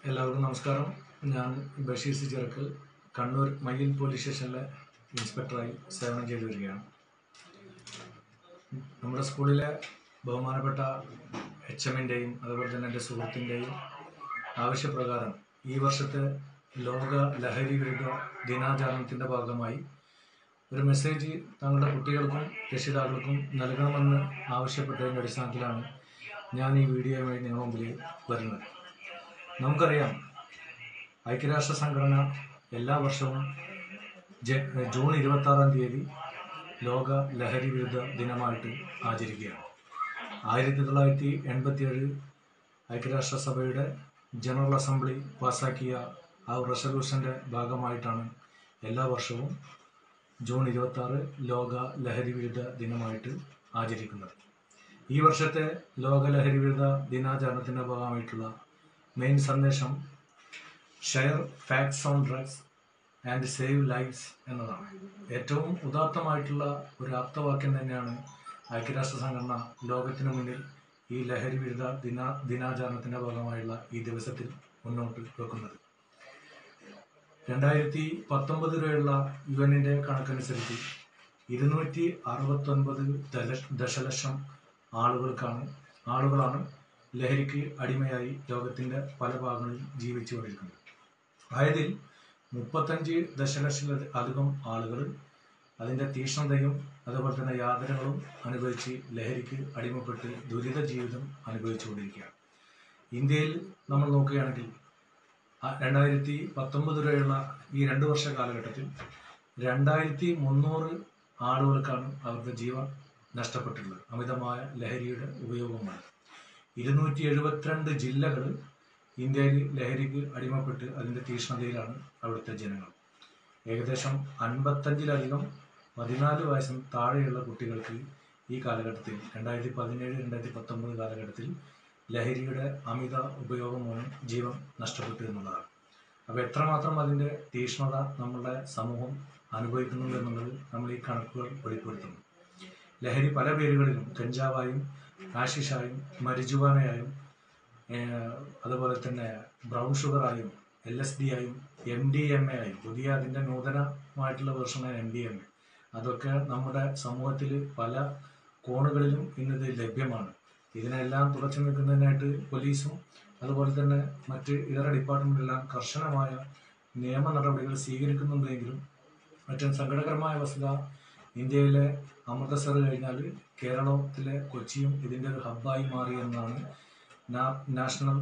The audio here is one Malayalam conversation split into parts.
എല്ലാവർക്കും നമസ്കാരം ഞാൻ ബഷീർ സി ചെറുക്കൽ കണ്ണൂർ മയ്യിൽ പോലീസ് സ്റ്റേഷനിലെ ഇൻസ്പെക്ടറായി സേവനം ചെയ്തു വരികയാണ് നമ്മുടെ സ്കൂളിലെ ബഹുമാനപ്പെട്ട എച്ച് എമ്മിൻ്റെയും അതുപോലെ തന്നെ എൻ്റെ സുഹൃത്തിൻ്റെയും ആവശ്യപ്രകാരം ഈ വർഷത്തെ ലോക ലഹരി വിരുദ്ധ ദിനാചരണത്തിൻ്റെ ഭാഗമായി ഒരു മെസ്സേജ് തങ്ങളുടെ കുട്ടികൾക്കും രക്ഷിതാക്കൾക്കും നൽകണമെന്ന് ആവശ്യപ്പെട്ടതിൻ്റെ അടിസ്ഥാനത്തിലാണ് ഞാൻ ഈ വീഡിയോയുമായി നിങ്ങളുടെ മുമ്പിൽ വരുന്നത് നമുക്കറിയാം ഐക്യരാഷ്ട്ര സംഘടന എല്ലാ വർഷവും ജ- ജൂൺ ഇരുപത്തി ആറാം തീയതി ലോക ലഹരി വിരുദ്ധ ദിനമായിട്ട് ആചരിക്കുകയാണ് ആയിരത്തി തൊള്ളായിരത്തി എൺപത്തിയേഴ് ഐക്യരാഷ്ട്രസഭയുടെ ജനറൽ അസംബ്ലി പാസാക്കിയ ആ റെസൊല്യൂഷൻ്റെ ഭാഗമായിട്ടാണ് എല്ലാ വർഷവും ജൂൺ ഇരുപത്തി ആറ് ലോക ലഹരി വിരുദ്ധ ദിനമായിട്ട് ആചരിക്കുന്നത് ഈ വർഷത്തെ ലോക ലഹരി വിരുദ്ധ ദിനാചരണത്തിൻ്റെ ഭാഗമായിട്ടുള്ള മെയിൻ സന്ദേശം share facts on drugs and save lives എന്നതാണ് ഏറ്റവും ഉദാത്തമായിട്ടുള്ള ഒരു ആപ്തവാക്യം തന്നെയാണ് ഐക്യരാഷ്ട്ര സംഘടന ലോകത്തിന് മുന്നിൽ ഈ ലഹരി വിരുദ്ധ ദിന ദിനാചരണത്തിൻ്റെ ഭാഗമായുള്ള ഈ ദിവസത്തിൽ മുന്നോട്ട് വെക്കുന്നത് രണ്ടായിരത്തി പത്തൊമ്പത് വരെയുള്ള യു എന്നിൻ്റെ കണക്കനുസരിച്ച് ഇരുന്നൂറ്റി അറുപത്തൊൻപത് ദല- ദശലക്ഷം ആളുകൾക്കാണ് ആളുകളാണ് ലഹരിക്ക് അടിമയായി ലോകത്തിൻ്റെ പല ഭാഗങ്ങളിൽ ജീവിച്ചു കൊണ്ടിരിക്കുന്നത് ആയതിൽ മുപ്പത്തഞ്ച് ദശലക്ഷത്തിലധികം ആളുകൾ അതിൻ്റെ തീക്ഷ്ണതയും അതുപോലെ തന്നെ യാതനകളും അനുഭവിച്ച് ലഹരിക്ക് അടിമപ്പെട്ട് ദുരിത ജീവിതം അനുഭവിച്ചുകൊണ്ടിരിക്കുകയാണ് ഇന്ത്യയിൽ നമ്മൾ നോക്കുകയാണെങ്കിൽ ആ രണ്ടായിരത്തി പത്തൊമ്പത് വരെയുള്ള ഈ രണ്ട് വർഷ കാലഘട്ടത്തിൽ രണ്ടായിരത്തി മുന്നൂറ് ആളുകൾക്കാണ് അവരുടെ ജീവൻ നഷ്ടപ്പെട്ടിട്ടുള്ളത് അമിതമായ ലഹരിയുടെ ഉപയോഗമാണ് ഇരുന്നൂറ്റി എഴുപത്തിരണ്ട് ജില്ലകൾ ഇന്ത്യയിൽ ലഹരിക്ക് അടിമപ്പെട്ട് അതിൻ്റെ തീക്ഷ്ണതയിലാണ് അവിടുത്തെ ജനങ്ങൾ ഏകദേശം അൻപത്തഞ്ചിലധികം പതിനാല് വയസ്സിന് താഴെയുള്ള കുട്ടികൾക്ക് ഈ കാലഘട്ടത്തിൽ രണ്ടായിരത്തി പതിനേഴ് രണ്ടായിരത്തി പത്തൊമ്പത് കാലഘട്ടത്തിൽ ലഹരിയുടെ അമിത ഉപയോഗം മൂലം ജീവൻ നഷ്ടപ്പെട്ടു എന്നുള്ളതാണ് അപ്പോൾ എത്രമാത്രം അതിൻ്റെ തീക്ഷ്ണത നമ്മളുടെ സമൂഹം അനുഭവിക്കുന്നുണ്ട് എന്നുള്ളത് നമ്മൾ ഈ കണക്കുകൾ വെളിപ്പെടുത്തുന്നു ലഹരി പല പേരുകളിലും കഞ്ചാവായും ആഷിഷായും മരിജുവാനയായും ഏഹ്, അതുപോലെ തന്നെ ബ്രൗൺ ഷുഗറായും എൽ എസ് ഡി ആയും എം ഡി എം എ ആയും പുതിയ അതിൻ്റെ നൂതനമായിട്ടുള്ള വേർഷനാണ് എം ഡി എം എ അതൊക്കെ നമ്മുടെ സമൂഹത്തിൽ പല കോണുകളിലും ഇന്നിത് ലഭ്യമാണ് ഇതിനെല്ലാം തുടച്ചു നിൽക്കുന്നതിനായിട്ട് പോലീസും അതുപോലെ തന്നെ മറ്റ് ഇതര ഡിപ്പാർട്ട്മെൻറ്റെല്ലാം കർശനമായ നിയമ നടപടികൾ സ്വീകരിക്കുന്നുണ്ടെങ്കിലും ഏറ്റവും സങ്കടകരമായ വസ്തുത ഇന്ത്യയിലെ അമൃതസർ കഴിഞ്ഞാൽ കേരളത്തിലെ കൊച്ചിയും ഇതിൻ്റെ ഒരു ഹബ്ബായി മാറി എന്നാണ് നാ- national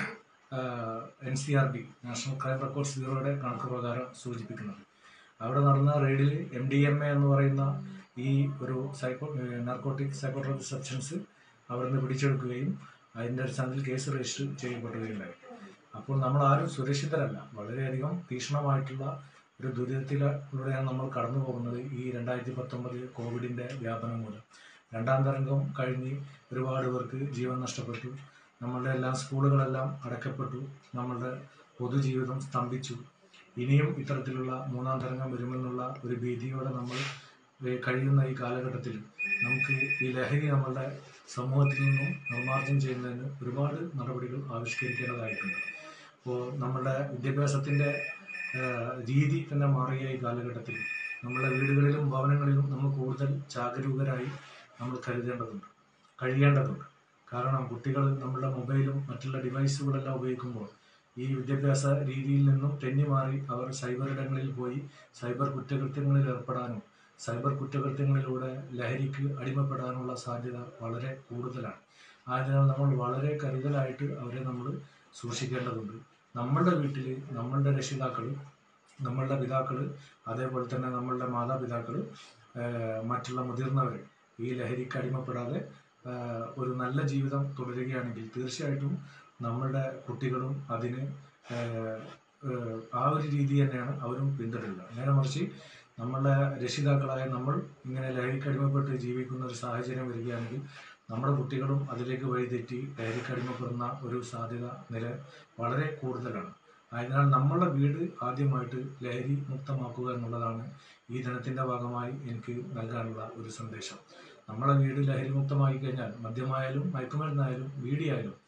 N C R B national crime records ബ്യൂറോയുടെ കണക്ക് പ്രകാരം സൂചിപ്പിക്കുന്നത് അവിടെ നടന്ന റെയ്ഡിൽ എം ഡി എം എ എന്ന് പറയുന്ന ഈ ഒരു സൈക്കോ നാർക്കോട്ടിക് സൈക്കോട്രോപിക് സബ്സ്റ്റൻസ് അവിടെ നിന്ന് പിടിച്ചെടുക്കുകയും അതിൻ്റെ അടിസ്ഥാനത്തിൽ കേസ് രജിസ്റ്റർ ചെയ്യപ്പെടുകയുണ്ടായി അപ്പോൾ നമ്മൾ ആരും സുരക്ഷിതരല്ല വളരെയധികം തീക്ഷ്ണമായിട്ടുള്ള ഒരു ദുരിതത്തിലൂടെയാണ് നമ്മൾ കടന്നു പോകുന്നത് ഈ രണ്ടായിരത്തി പത്തൊമ്പത് കോവിഡിൻ്റെ വ്യാപനം മൂലം രണ്ടാം തരംഗം കഴിഞ്ഞ് ഒരുപാട് പേർക്ക് ജീവൻ നഷ്ടപ്പെട്ടു നമ്മളുടെ എല്ലാ സ്കൂളുകളെല്ലാം അടയ്ക്കപ്പെട്ടു നമ്മളുടെ പൊതുജീവിതം സ്തംഭിച്ചു ഇനിയും ഇത്തരത്തിലുള്ള മൂന്നാം തരംഗം വരുമെന്നുള്ള ഒരു ഭീതിയോടെ നമ്മൾ ഏഹ് കഴിയുന്ന ഈ കാലഘട്ടത്തിൽ നമുക്ക് ഈ ലഹരി നമ്മളുടെ സമൂഹത്തിൽ നിന്നും നിർമ്മാർജ്ജനം ചെയ്യുന്നതിന് ഒരുപാട് നടപടികൾ ആവിഷ്കരിക്കേണ്ടതായിട്ടുണ്ട് അപ്പോൾ നമ്മളുടെ വിദ്യാഭ്യാസത്തിൻ്റെ ഏഹ് രീതി തന്നെ മാറിയ ഈ കാലഘട്ടത്തിൽ നമ്മുടെ വീടുകളിലും ഭവനങ്ങളിലും നമ്മൾ കൂടുതൽ ജാഗരൂകരായി നമ്മൾ കരുതേണ്ടതുണ്ട് കഴിയേണ്ടതുണ്ട് കാരണം കുട്ടികൾ നമ്മുടെ മൊബൈലും മറ്റുള്ള ഡിവൈസുകളെല്ലാം ഉപയോഗിക്കുമ്പോൾ ഈ വിദ്യാഭ്യാസ രീതിയിൽ നിന്നും തെന്നി മാറി അവർ സൈബർ ഇടങ്ങളിൽ പോയി സൈബർ കുറ്റകൃത്യങ്ങളിൽ ഏർപ്പെടാനും സൈബർ കുറ്റകൃത്യങ്ങളിലൂടെ ലഹരിക്ക് അടിമപ്പെടാനുള്ള സാധ്യത വളരെ കൂടുതലാണ് ആയതിനാൽ നമ്മൾ വളരെ കരുതലായിട്ട് അവരെ നമ്മൾ സൂക്ഷിക്കേണ്ടതുണ്ട് നമ്മളുടെ വീട്ടിൽ നമ്മളുടെ രക്ഷിതാക്കൾ നമ്മളുടെ പിതാക്കൾ അതേപോലെ തന്നെ നമ്മളുടെ മാതാപിതാക്കൾ മറ്റുള്ള മുതിർന്നവർ ഈ ലഹരിക്ക് അടിമപ്പെടാതെ ആഹ് ഒരു നല്ല ജീവിതം തുടരുകയാണെങ്കിൽ തീർച്ചയായിട്ടും നമ്മളുടെ കുട്ടികളും അതിന് ആഹ് ആഹ് ആ ഒരു രീതി തന്നെയാണ് അവരും പിന്തുടരുക നേരെ മറിച്ച് നമ്മളുടെ രക്ഷിതാക്കളായ നമ്മൾ ഇങ്ങനെ ലഹരിക്ക് അടിമപ്പെട്ട് ജീവിക്കുന്ന ഒരു സാഹചര്യം വരികയാണെങ്കിൽ നമ്മുടെ കുട്ടികളും അതിലേക്ക് വഴിതെറ്റി ലഹരിക്ക് അടിമപ്പെടുന്ന ഒരു സാധ്യത നില വളരെ കൂടുതലാണ് ആയതിനാൽ നമ്മളുടെ വീട് ആദ്യമായിട്ട് ലഹരി മുക്തമാക്കുക എന്നുള്ളതാണ് ഈ ദിനത്തിൻ്റെ ഭാഗമായി എനിക്ക് നൽകാനുള്ള ഒരു സന്ദേശം നമ്മളെ വീട് ലഹരി മുക്തമായി കഴിഞ്ഞാൽ മദ്യമായാലും മയക്കുമരുന്നായാലും വീടിയായാലും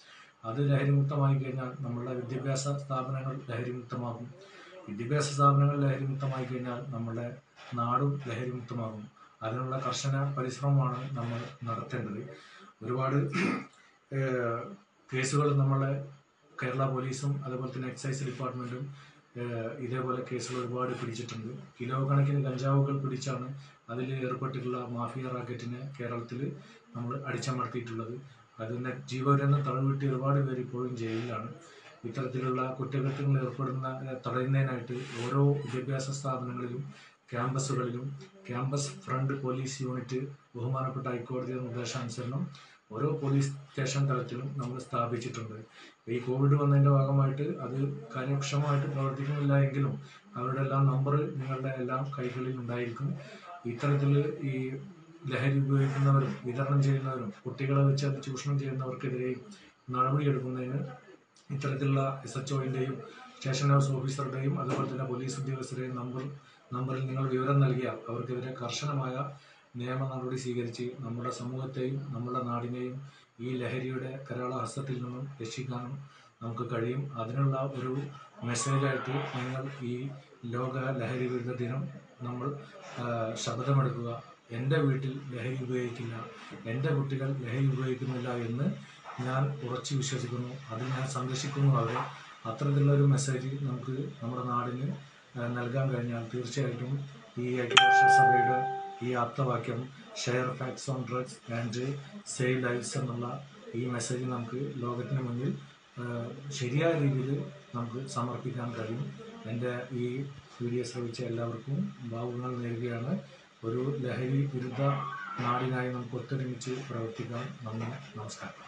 അത് ലഹരിമുക്തമായി കഴിഞ്ഞാൽ നമ്മളുടെ വിദ്യാഭ്യാസ സ്ഥാപനങ്ങൾ ലഹരിമുക്തമാകും വിദ്യാഭ്യാസ സ്ഥാപനങ്ങൾ ലഹരിമുക്തമായി കഴിഞ്ഞാൽ നമ്മുടെ നാടും ലഹരിമുക്തമാകും അതിനുള്ള കർശന പരിശ്രമമാണ് നമ്മൾ നടത്തേണ്ടത് ഒരുപാട് ഏഹ്, കേസുകൾ നമ്മളെ കേരള പോലീസും അതുപോലെ തന്നെ എക്സൈസ് ഡിപ്പാർട്ട്മെൻറ്റും ഏഹ്, ഇതേപോലെ കേസുകൾ ഒരുപാട് പിടിച്ചിട്ടുണ്ട് കിലോ കണക്കിന് കഞ്ചാവുകൾ പിടിച്ചാണ് അതിൽ ഏർപ്പെട്ടിട്ടുള്ള മാഫിയ റാക്കറ്റിനെ കേരളത്തിൽ നമ്മൾ അടിച്ചമർത്തിയിട്ടുള്ളത് അതിനെ ജീവപര്യന്തം തടവിട്ട് ഒരുപാട് പേര് ഇപ്പോഴും ജയിലിലാണ് ഇത്തരത്തിലുള്ള കുറ്റകൃത്യങ്ങളിൽ ഏർപ്പെടുന്ന ഏഹ്, തടയുന്നതിനായിട്ട് ഓരോ വിദ്യാഭ്യാസ സ്ഥാപനങ്ങളിലും ക്യാമ്പസുകളിലും ക്യാമ്പസ് ഫ്രണ്ട് പോലീസ് യൂണിറ്റ് ബഹുമാനപ്പെട്ട ഹൈക്കോടതിയുടെ നിർദ്ദേശാനുസരണം ഓരോ പോലീസ് സ്റ്റേഷൻ തലത്തിലും നമ്മൾ സ്ഥാപിച്ചിട്ടുണ്ട് ഈ കോവിഡ് വന്നതിൻ്റെ ഭാഗമായിട്ട് അത് കാര്യക്ഷമമായിട്ട് പ്രവർത്തിക്കുന്നില്ല എങ്കിലും അവരുടെ എല്ലാം നമ്പർ നിങ്ങളുടെ എല്ലാം കൈകളിൽ ഉണ്ടായിരിക്കും ഇത്തരത്തിൽ ഈ ലഹരി ഉപയോഗിക്കുന്നവരും വിതരണം ചെയ്യുന്നവരും കുട്ടികളെ വെച്ച് അത് ചൂഷണം ചെയ്യുന്നവർക്കെതിരെയും നടപടിയെടുക്കുന്നതിന് ഇത്തരത്തിലുള്ള എസ് എച്ച് ഒയിൻ്റെയും സ്റ്റേഷൻ ഹൗസ് ഓഫീസറുടെയും അതുപോലെ തന്നെ പോലീസ് ഉദ്യോഗസ്ഥരുടെയും നമ്പർ നമ്പറിൽ നിങ്ങൾ വിവരം നൽകിയാൽ അവർക്കെതിരെ കർശനമായ നിയമ നടപടി സ്വീകരിച്ച് നമ്മുടെ സമൂഹത്തെയും നമ്മുടെ നാടിനെയും ഈ ലഹരിയുടെ കരാളഹസ്തത്തിൽ നിന്നും രക്ഷിക്കാനും നമുക്ക് കഴിയും അതിനുള്ള ഒരു മെസ്സേജായിട്ട് നിങ്ങൾ ഈ ലോക ലഹരി വിരുദ്ധ ദിനം നമ്മൾ ആ, ശപഥമെടുക്കുക എൻ്റെ വീട്ടിൽ ലഹരി ഉപയോഗിക്കില്ല എൻ്റെ കുട്ടികൾ ലഹരി ഉപയോഗിക്കുന്നില്ല എന്ന് ഞാൻ ഉറച്ചു വിശ്വസിക്കുന്നു അത് ഞാൻ സംരക്ഷിക്കുന്നു അവരെ അത്തരത്തിലുള്ള ഒരു മെസ്സേജ് നമുക്ക് നമ്മുടെ നാടിന് ആ, നൽകാൻ കഴിഞ്ഞാൽ തീർച്ചയായിട്ടും ഈ ഐക്യരാഷ്ട്ര സഭയുടെ ഈ ആപ്തവാക്യം share facts on drugs and save lives എന്നുള്ള ഈ മെസ്സേജ് നമുക്ക് ലോകത്തിന് മുന്നിൽ ആ, ശരിയായ രീതിയിൽ നമുക്ക് സമർപ്പിക്കാൻ കഴിയും എൻ്റെ ഈ വീഡിയോ ശ്രമിച്ച എല്ലാവർക്കും ഭാവുകൾ നേരുകയാണ് ഒരു ലഹരി വിരുദ്ധ നാടിനായി നമുക്ക് ഒത്തൊരുമിച്ച് പ്രവർത്തിക്കാം നന്ദി നമസ്കാരം